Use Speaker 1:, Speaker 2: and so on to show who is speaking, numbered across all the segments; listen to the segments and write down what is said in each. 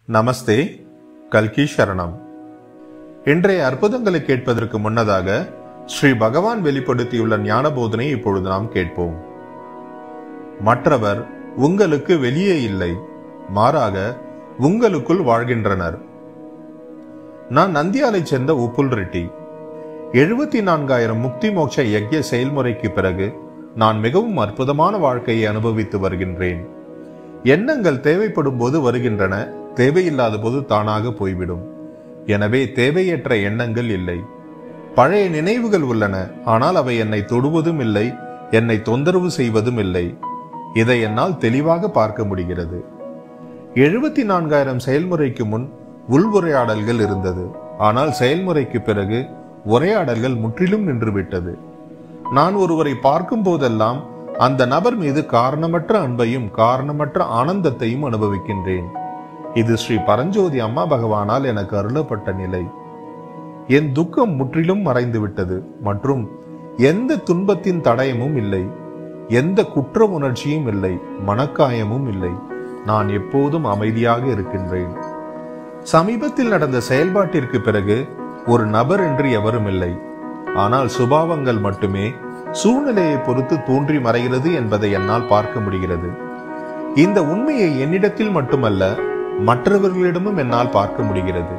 Speaker 1: நமஸ்தே கல்கி சரணம் இன்றைய அற்புதங்களை கேட்பதற்கு முன்னதாக ஸ்ரீ பகவான் வெளிப்படுத்தியுள்ள ஞான போதனை இப்பொழுது நாம் கேட்போம் மற்றவர் உங்களுக்கு வெளியே இல்லை மாறாக உங்களுக்குள் வாழ்கின்றனர் நான் நந்தியாலை சேர்ந்த உப்புல் ரெட்டி எழுபத்தி நான்காயிரம் முக்தி மோட்ச யக்ய செயல்முறைக்கு பிறகு நான் மிகவும் அற்புதமான வாழ்க்கையை அனுபவித்து வருகின்றேன் எண்ணங்கள் தேவைப்படும் போது வருகின்றன தேவையில்லாத போது தானாக போய்விடும் எனவே தேவையற்ற எண்ணங்கள் இல்லை பழைய நினைவுகள் உள்ளன ஆனால் அவை என்னை தொடுவதும் இல்லை என்னை தொந்தரவு செய்வதும் இல்லை இதை என்னால் தெளிவாக பார்க்க முடிகிறது எழுபத்தி நான்காயிரம் செயல்முறைக்கு முன் உள்உரையாடல்கள் இருந்தது ஆனால் செயல்முறைக்கு பிறகு உரையாடல்கள் முற்றிலும் நின்றுவிட்டது நான் ஒருவரை பார்க்கும் போதெல்லாம் அந்த நபர் மீது காரணமற்ற அன்பையும் காரணமற்ற ஆனந்தத்தையும் அனுபவிக்கின்றேன் இது ஸ்ரீ பரஞ்சோதி அம்மா பகவானால் எனக்கு அருளப்பட்ட நிலை என் துக்கம் முற்றிலும் மறைந்துவிட்டது மற்றும் எந்த துன்பத்தின் தடயமும் இல்லை எந்த குற்ற உணர்ச்சியும் இல்லை மனக்காயமும் இல்லை நான் எப்போதும் அமைதியாக இருக்கின்றேன் சமீபத்தில் நடந்த செயல்பாட்டிற்கு பிறகு ஒரு நபர் என்று எவரும் இல்லை ஆனால் சுபாவங்கள் மட்டுமே சூழ்நிலையை பொறுத்து தோன்றி மறைகிறது என்பதை என்னால் பார்க்க முடிகிறது இந்த உண்மையை என்னிடத்தில் மட்டுமல்ல மற்றவர்களிடமும் என்னால் பார்க்க முடிகிறது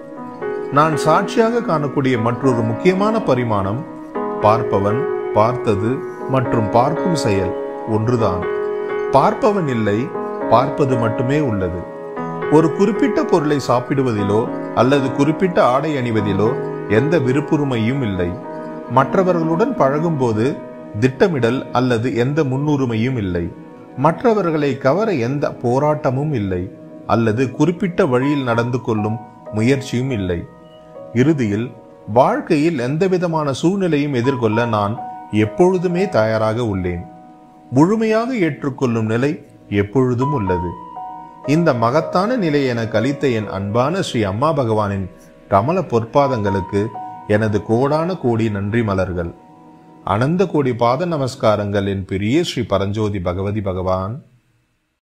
Speaker 1: நான் சாட்சியாக காணக்கூடிய மற்றொரு முக்கியமான பரிமாணம் பார்ப்பவன் பார்த்தது மற்றும் பார்க்கும் செயல் ஒன்றுதான் பார்ப்பவன் இல்லை பார்ப்பது மட்டுமே உள்ளது ஒரு குறிப்பிட்ட பொருளை சாப்பிடுவதிலோ அல்லது குறிப்பிட்ட ஆடை அணிவதிலோ எந்த விருப்புரிமையும் இல்லை மற்றவர்களுடன் பழகும்போது திட்டமிடல் அல்லது எந்த முன்னுரிமையும் இல்லை மற்றவர்களை கவர எந்த போராட்டமும் இல்லை அல்லது குறிப்பிட்ட வழியில் நடந்து கொள்ளும் முயற்சியும் இல்லை இறுதியில் வாழ்க்கையில் எந்தவிதமான சூழ்நிலையும் எதிர்கொள்ள நான் எப்பொழுதுமே தயாராக உள்ளேன் முழுமையாக ஏற்றுக்கொள்ளும் நிலை எப்பொழுதும் உள்ளது இந்த மகத்தான நிலை எனக்கு அளித்த என் அன்பான ஸ்ரீ அம்மா பகவானின் கமல பொற்பாதங்களுக்கு எனது கோடான கோடி நன்றி மலர்கள் அனந்த கோடி பாத நமஸ்காரங்கள் என் பெரிய ஸ்ரீ பரஞ்சோதி பகவதி பகவான்